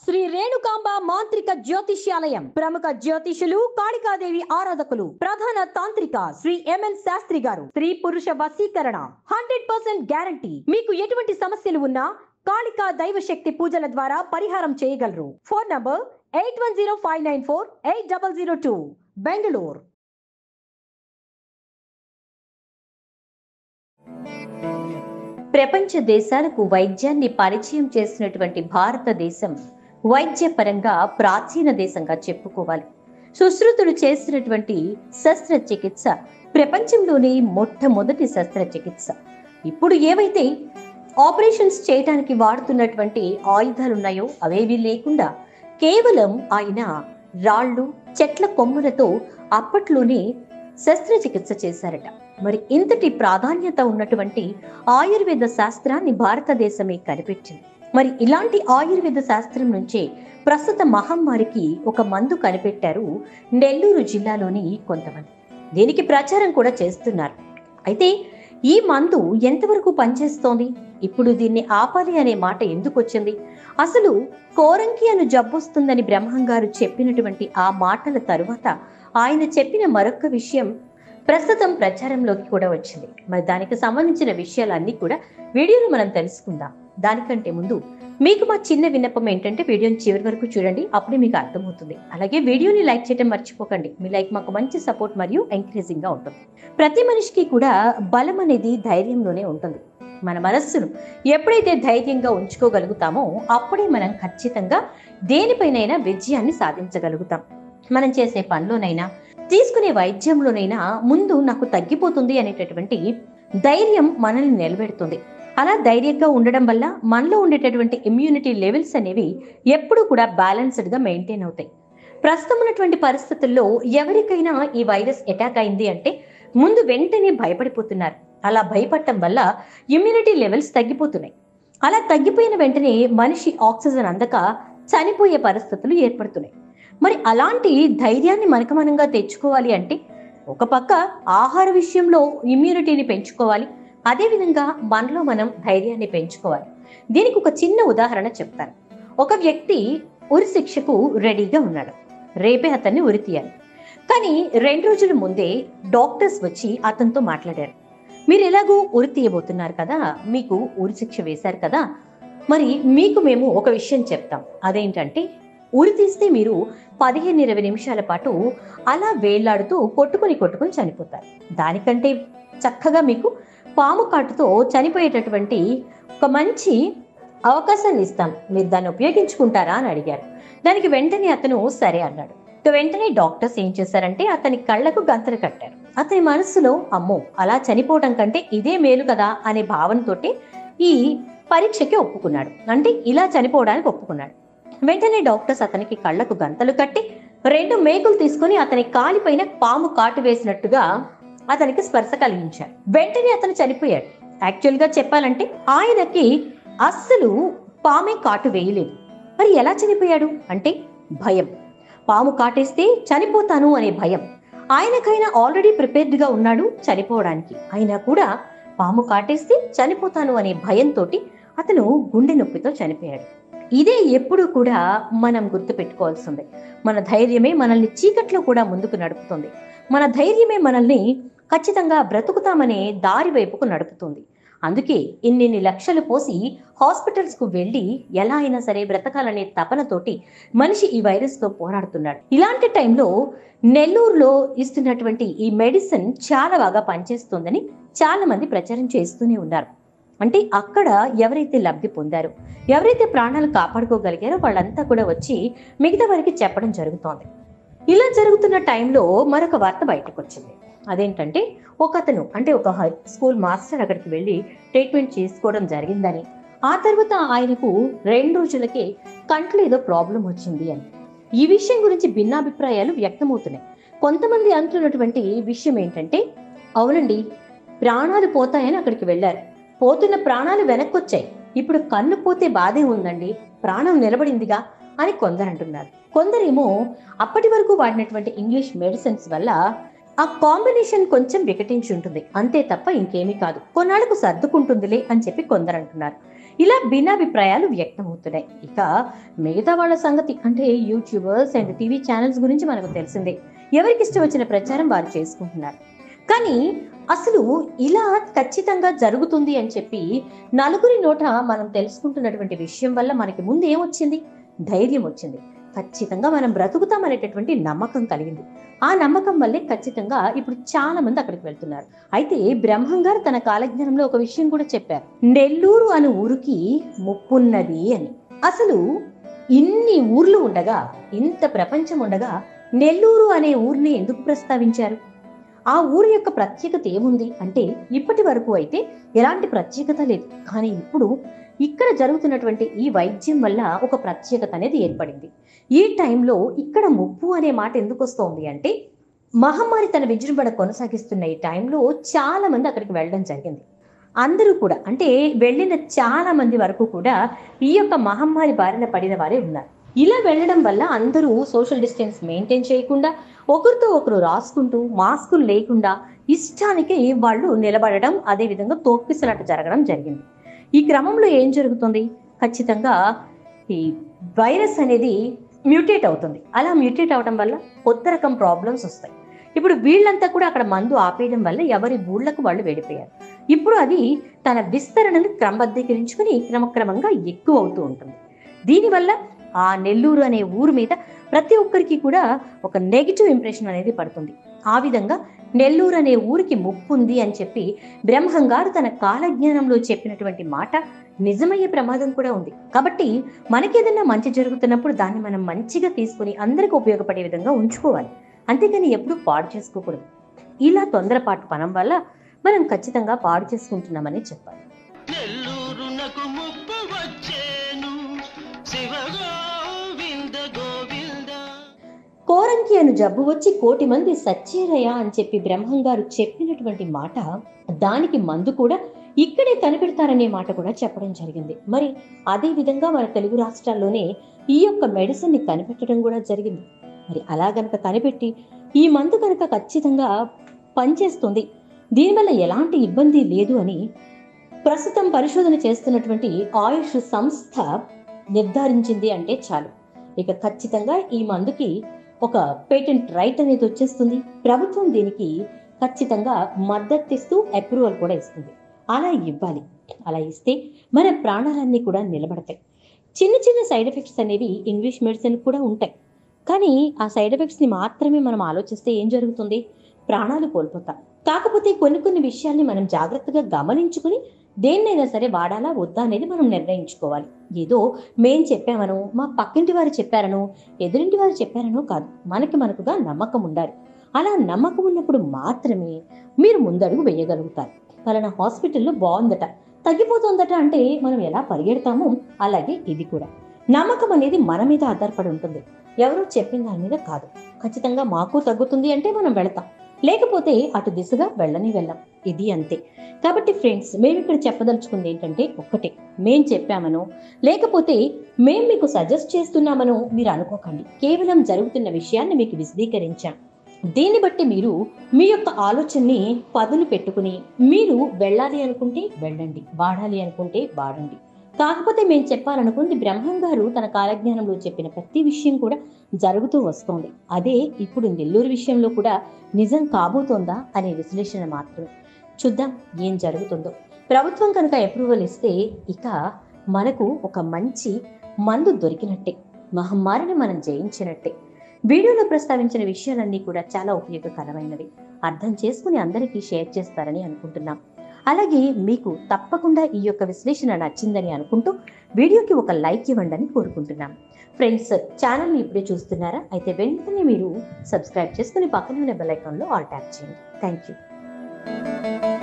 శ్రీ రేణుకాంబ మాంత్రిక జ్యోతిష్యాలయం ప్రముఖ జ్యోతిషులు కాళికాదేవి ఆరాధకులు ప్రధాన తాంత్రిక శ్రీ ఎంఎన్ శాస్త్రి గారు స్త్రీ పురుష వశీకరణ హండ్రెడ్ పర్సెంట్ గ్యారంటీ మీకు ఎటువంటి సమస్యలు ఉన్నా కాళికా దైవశక్తి పూజల ద్వారా పరిహారం చేయగలరు phone number eight one zero five nine four eight double zero two Bengaluru ప్రపంచ దేశాలకు వైద్యాన్ని పరిచయం చేసినటువంటి భారతదేశం వైద్యపరంగా ప్రాచీన దేశంగా చెప్పుకోవాలి సుశ్రుతులు చేసినటువంటి శస్త్రచికిత్స ప్రపంచంలోనే మొట్టమొదటి శస్త్రచికిత్స ఇప్పుడు ఏవైతే ఆపరేషన్స్ చేయడానికి వాడుతున్నటువంటి ఆయుధాలు ఉన్నాయో అవేవి లేకుండా కేవలం ఆయన రాళ్ళు చెట్ల కొమ్ములతో అప్పట్లోనే శస్త్రచికిత్స చేశారట మరి ఇంతటి ప్రాధాన్యత ఉన్నటువంటి ఆయుర్వేద శాస్త్రాన్ని భారతదేశమే కనిపెట్టింది మరి ఇలాంటి ఆయుర్వేద శాస్త్రం నుంచే ప్రస్తుత మహమ్మారికి ఒక మందు కనిపెట్టారు నెల్లూరు జిల్లాలోని కొంతమంది దీనికి ప్రచారం కూడా చేస్తున్నారు అయితే ఈ మందు ఎంతవరకు పనిచేస్తోంది ఇప్పుడు దీన్ని ఆపాలి అనే మాట ఎందుకు వచ్చింది అసలు కోరంకి అను జబ్బొస్తుందని బ్రహ్మం గారు చెప్పినటువంటి ఆ మాటల తరువాత ఆయన చెప్పిన మరొక విషయం ప్రస్తుతం ప్రచారంలోకి కూడా వచ్చింది మరి దానికి సంబంధించిన విషయాలన్నీ కూడా వీడియోలో మనం తెలుసుకుందాం దానికంటే ముందు మీకు మా చిన్న విన్నపం ఏంటంటే వీడియోని చివరి వరకు చూడండి అప్పుడే మీకు అర్థమవుతుంది అలాగే వీడియోని లైక్ చేయడం మర్చిపోకండి మీ లైక్ మాకు మంచి సపోర్ట్ మరియు ఎంకరేజింగ్ గా ఉంటుంది ప్రతి మనిషికి కూడా బలం అనేది ధైర్యంలోనే ఉంటుంది మన మనస్సును ఎప్పుడైతే ధైర్యంగా ఉంచుకోగలుగుతామో అప్పుడే మనం ఖచ్చితంగా దేనిపైనైనా విజయాన్ని సాధించగలుగుతాం మనం చేసే పనిలోనైనా తీసుకునే వైద్యంలోనైనా ముందు నాకు తగ్గిపోతుంది అనేటటువంటి ధైర్యం మనల్ని నిలబెడుతుంది అలా ధైర్యంగా ఉండడం వల్ల మనలో ఉండేటటువంటి ఇమ్యూనిటీ లెవెల్స్ అనేవి ఎప్పుడు కూడా బ్యాలెన్స్డ్ గా మెయింటైన్ అవుతాయి ప్రస్తుతం ఉన్నటువంటి పరిస్థితుల్లో ఎవరికైనా ఈ వైరస్ అటాక్ అయింది అంటే ముందు వెంటనే భయపడిపోతున్నారు అలా భయపడటం వల్ల ఇమ్యూనిటీ లెవెల్స్ తగ్గిపోతున్నాయి అలా తగ్గిపోయిన వెంటనే మనిషి ఆక్సిజన్ అందక చనిపోయే పరిస్థితులు ఏర్పడుతున్నాయి మరి అలాంటి ధైర్యాన్ని మనకమనంగా తెచ్చుకోవాలి అంటే ఒక పక్క ఆహార విషయంలో ఇమ్యూనిటీని పెంచుకోవాలి అదేవిధంగా మనలో మనం ధైర్యాన్ని పెంచుకోవాలి దీనికి ఒక చిన్న ఉదాహరణ చెప్తాను ఒక వ్యక్తి ఉరి శిక్షకు రెడీగా ఉన్నాడు రేపే అతన్ని ఉరి తీయాలి కానీ రెండు రోజుల ముందే డాక్టర్స్ వచ్చి అతనితో మాట్లాడారు మీరు ఎలాగో ఉరి తీయబోతున్నారు కదా మీకు ఉరి శిక్ష వేశారు కదా మరి మీకు మేము ఒక విషయం చెప్తాం అదేంటంటే ఉరి తీస్తే మీరు పదిహేను ఇరవై నిమిషాల పాటు అలా వేళ్లాడుతూ కొట్టుకుని కొట్టుకుని చనిపోతారు దానికంటే చక్కగా మీకు పాము కాటుతో చనిపోయేటటువంటి ఒక మంచి అవకాశాన్ని ఇస్తాం మీరు దాన్ని ఉపయోగించుకుంటారా అని అడిగారు దానికి వెంటనే అతను సరే అన్నాడు ఇక వెంటనే డాక్టర్స్ ఏం చేశారంటే అతని కళ్ళకు గంతలు కట్టారు అతని మనసులో అమ్మో అలా చనిపోవడం కంటే ఇదే మేలు కదా అనే భావనతోటి ఈ పరీక్షకి ఒప్పుకున్నాడు అంటే ఇలా చనిపోవడానికి ఒప్పుకున్నాడు వెంటనే డాక్టర్స్ అతనికి కళ్ళకు గంతలు కట్టి రెండు మేకులు తీసుకుని అతని కాలిపైన పాము కాటు వేసినట్టుగా అతనికి స్పర్శ కలిగించారు వెంటనే అతను చనిపోయాడు యాక్చువల్ గా చెప్పాలంటే ఆయనకి అస్సలు పామే కాటు వేయలేదు మరి ఎలా చనిపోయాడు అంటే భయం పాము కాటేస్తే చనిపోతాను అనే భయం ఆయనకైనా ఆల్రెడీ ప్రిపేర్డ్ గా ఉన్నాడు చనిపోవడానికి అయినా కూడా పాము కాటేస్తే చనిపోతాను అనే భయంతో అతను గుండె నొప్పితో చనిపోయాడు ఇదే ఎప్పుడు కూడా మనం గుర్తుపెట్టుకోవాల్సిందే మన ధైర్యమే మనల్ని చీకట్లో కూడా ముందుకు నడుపుతుంది మన ధైర్యమే మనల్ని ఖచ్చితంగా బ్రతుకుతామనే దారి వైపుకు నడుపుతుంది అందుకే ఇన్నిన్ని లక్షలు పోసి హాస్పిటల్స్ కు వెళ్ళి ఎలా అయినా సరే బ్రతకాలనే తపనతోటి మనిషి ఈ వైరస్ తో పోరాడుతున్నాడు ఇలాంటి టైంలో నెల్లూరులో ఇస్తున్నటువంటి ఈ మెడిసిన్ చాలా బాగా పనిచేస్తుందని చాలా మంది ప్రచారం చేస్తూనే ఉన్నారు అంటే అక్కడ ఎవరైతే లబ్ధి పొందారో ఎవరైతే ప్రాణాలు కాపాడుకోగలిగారో వాళ్ళంతా కూడా వచ్చి మిగతా వారికి చెప్పడం జరుగుతోంది ఇలా జరుగుతున్న టైంలో మరొక వార్త బయటకు వచ్చింది అదేంటంటే ఒక అతను అంటే ఒక హై స్కూల్ మాస్టర్ అక్కడికి వెళ్ళి ట్రీట్మెంట్ చేసుకోవడం జరిగిందని ఆ తర్వాత ఆయనకు రెండు రోజులకే కంట్లో ఏదో ప్రాబ్లం వచ్చింది అని ఈ విషయం గురించి భిన్నాభిప్రాయాలు వ్యక్తమవుతున్నాయి కొంతమంది అంటున్నటువంటి విషయం ఏంటంటే అవునండి ప్రాణాలు పోతాయని అక్కడికి వెళ్ళారు పోతున్న ప్రాణాలు వెనక్కొచ్చాయి ఇప్పుడు కన్ను పోతే బాధే ఉందండి ప్రాణం నిలబడిందిగా అని కొందరు అంటున్నారు కొందరేమో అప్పటి వరకు వాడినటువంటి ఇంగ్లీష్ మెడిసిన్స్ వల్ల ఆ కాంబినేషన్ కొంచెం వికటించి ఉంటుంది అంతే తప్ప ఇంకేమీ కాదు కొన్నాళ్ళకు సర్దుకుంటుందిలే అని చెప్పి కొందరు అంటున్నారు ఇలా భిన్నాభిప్రాయాలు వ్యక్తమవుతున్నాయి ఇక మిగతా వాళ్ళ సంగతి అంటే యూట్యూబర్స్ అండ్ టీవీ ఛానల్స్ గురించి మనకు తెలిసిందే ఎవరికి ఇష్టం వచ్చిన ప్రచారం వారు చేసుకుంటున్నారు కానీ అసలు ఇలా ఖచ్చితంగా జరుగుతుంది అని చెప్పి నలుగురి నోట మనం తెలుసుకుంటున్నటువంటి విషయం వల్ల మనకి ముందు ఏమొచ్చింది ధైర్యం వచ్చింది ఖచ్చితంగా మనం బ్రతుకుతాం అనేటటువంటి నమ్మకం కలిగింది ఆ నమ్మకం వల్లే ఖచ్చితంగా ఇప్పుడు చాలా మంది అక్కడికి వెళ్తున్నారు అయితే బ్రహ్మం గారు తన కాలజ్ఞానంలో ఒక విషయం కూడా చెప్పారు నెల్లూరు అనే ఊరికి ముప్పున్నది అని అసలు ఇన్ని ఊర్లు ఉండగా ఇంత ప్రపంచం ఉండగా నెల్లూరు అనే ఊరిని ఎందుకు ప్రస్తావించారు ఆ ఊరి యొక్క ప్రత్యేకత ఏముంది అంటే ఇప్పటి వరకు అయితే ఎలాంటి ప్రత్యేకత లేదు కానీ ఇప్పుడు ఇక్కడ జరుగుతున్నటువంటి ఈ వైద్యం వల్ల ఒక ప్రత్యేకత అనేది ఏర్పడింది ఈ టైంలో ఇక్కడ ముప్పు అనే మాట ఎందుకు వస్తోంది అంటే మహమ్మారి తన విజృంభణ కొనసాగిస్తున్న ఈ టైంలో చాలా మంది అక్కడికి వెళ్ళడం జరిగింది అందరూ కూడా అంటే వెళ్ళిన చాలా మంది వరకు కూడా ఈ యొక్క మహమ్మారి బారిన పడిన వారే ఉన్నారు ఇలా వెళ్ళడం వల్ల అందరూ సోషల్ డిస్టెన్స్ మెయింటైన్ చేయకుండా ఒకరితో ఒకరు రాసుకుంటూ మాస్కులు లేకుండా ఇష్టానికి వాళ్ళు నిలబడడం అదేవిధంగా తోక్కిసలాట జరగడం జరిగింది ఈ క్రమంలో ఏం జరుగుతుంది ఖచ్చితంగా ఈ వైరస్ అనేది మ్యూటేట్ అవుతుంది అలా మ్యూటేట్ అవడం వల్ల కొత్త రకం ప్రాబ్లమ్స్ వస్తాయి ఇప్పుడు వీళ్ళంతా కూడా అక్కడ మందు ఆపేయడం వల్ల ఎవరి ఊళ్ళకు వాళ్ళు వెళ్ళిపోయారు ఇప్పుడు అది తన విస్తరణను క్రమబద్ధీకరించుకుని క్రమక్రమంగా ఎక్కువ అవుతూ ఉంటుంది దీనివల్ల ఆ నెల్లూరు అనే ఊరు మీద ప్రతి ఒక్కరికి కూడా ఒక నెగిటివ్ ఇంప్రెషన్ అనేది పడుతుంది ఆ విధంగా నెల్లూరు అనే ఊరికి ముప్పు ఉంది అని చెప్పి బ్రహ్మం గారు తన కాలజ్ఞానంలో చెప్పినటువంటి మాట నిజమయ్యే ప్రమాదం కూడా ఉంది కాబట్టి మనకేదైనా మంచి జరుగుతున్నప్పుడు దాన్ని మనం మంచిగా తీసుకుని అందరికి ఉపయోగపడే విధంగా ఉంచుకోవాలి అంతేకాని ఎప్పుడూ పాడు చేసుకోకూడదు ఇలా తొందరపాటు పనం వల్ల మనం ఖచ్చితంగా పాడు చేసుకుంటున్నామని చెప్పాలి నెల్లూరునకు ముప్పు వచ్చేను శివ గోవింద గోవింద కోరంకి అను జబ్బు వచ్చి కోటి మంది సచ్చేరయ్యా అని చెప్పి బ్రహ్మం గారు చెప్పినటువంటి మాట దానికి మందు కూడా ఇక్కడే కనిపెడతారనే మాట కూడా చెప్పడం జరిగింది మరి అదే విధంగా మన తెలుగు రాష్ట్రాల్లోనే ఈ యొక్క మెడిసిన్ ని కనిపెట్టడం కూడా జరిగింది మరి అలా గనక కనిపెట్టి ఈ మందు కనుక ఖచ్చితంగా పనిచేస్తుంది దీనివల్ల ఎలాంటి ఇబ్బంది లేదు అని ప్రస్తుతం పరిశోధన చేస్తున్నటువంటి ఆయుష్ సంస్థ నిర్ధారించింది అంటే చాలు ఇక ఖచ్చితంగా ఈ మందుకి ఒక పేటెంట్ రైట్ అనేది వచ్చేస్తుంది ప్రభుత్వం దీనికి ఖచ్చితంగా మద్దతిస్తూ అప్రూవల్ కూడా ఇస్తుంది అలా ఇవ్వాలి అలా ఇస్తే మన ప్రాణాలన్నీ కూడా నిలబడతాయి చిన్న చిన్న సైడ్ ఎఫెక్ట్స్ అనేవి ఇంగ్లీష్ మెడిసిన్ కూడా ఉంటాయి కానీ ఆ సైడ్ ఎఫెక్ట్స్ని మాత్రమే మనం ఆలోచిస్తే ఏం జరుగుతుంది ప్రాణాలు కోల్పోతాం కాకపోతే కొన్ని కొన్ని విషయాల్ని మనం జాగ్రత్తగా గమనించుకుని దేన్నైనా సరే వాడాలా వద్దా అనేది మనం నిర్ణయించుకోవాలి ఏదో మేం చెప్పామనో మా పక్కింటి వారు చెప్పారనో ఎదురింటి వారు చెప్పారనో కాదు మనకి మనకుగా నమ్మకం ఉండాలి అలా నమ్మకం ఉన్నప్పుడు మాత్రమే మీరు ముందడుగు వేయగలుగుతారు పలానా హాస్పిటల్లో బాగుందట తగ్గిపోతుందట అంటే మనం ఎలా పరిగెడతామో అలాగే ఇది కూడా నమ్మకం అనేది మన మీద ఆధారపడి ఉంటుంది ఎవరో చెప్పిన దాని మీద కాదు ఖచ్చితంగా మాకు తగ్గుతుంది అంటే మనం వెళతాం లేకపోతే అటు దిశగా వెళ్ళని వెళ్ళాం ఇది అంతే కాబట్టి ఫ్రెండ్స్ మేము ఇక్కడ చెప్పదలుచుకుంది ఏంటంటే ఒక్కటే మేం చెప్పామనో లేకపోతే మేం మీకు సజెస్ట్ చేస్తున్నామనో మీరు అనుకోకండి కేవలం జరుగుతున్న విషయాన్ని మీకు విశదీకరించాం దీన్ని బట్టి మీరు మీ యొక్క ఆలోచనని పదును పెట్టుకుని మీరు వెళ్ళాలి అనుకుంటే వెళ్ళండి వాడాలి అనుకుంటే వాడండి కాకపోతే మేము చెప్పాలనుకుంది బ్రహ్మం గారు తన కాలజ్ఞానంలో చెప్పిన ప్రతి విషయం కూడా జరుగుతూ వస్తోంది అదే ఇప్పుడు నెల్లూరు విషయంలో కూడా నిజం కాబోతోందా అనే విశ్లేషణ మాత్రమే చూద్దాం ఏం జరుగుతుందో ప్రభుత్వం కనుక అప్రూవల్ ఇస్తే ఇక మనకు ఒక మంచి మందు దొరికినట్టే మహమ్మారిని మనం జయించినట్టే వీడియోలో ప్రస్తావించిన విషయాలన్నీ కూడా చాలా ఉపయోగకరమైనవి అర్థం చేసుకుని అందరికీ షేర్ చేస్తారని అనుకుంటున్నాం అలాగే మీకు తప్పకుండా ఈ యొక్క విశ్లేషణ నచ్చిందని అనుకుంటూ వీడియోకి ఒక లైక్ ఇవ్వండి అని కోరుకుంటున్నాం ఫ్రెండ్స్ ఛానల్ని ఇప్పుడే చూస్తున్నారా అయితే వెంటనే మీరు సబ్స్క్రైబ్ చేసుకుని పక్కన ఉన్న బెల్ ఐకాన్లో ఆల్ ట్యాప్ చేయండి థ్యాంక్ యూ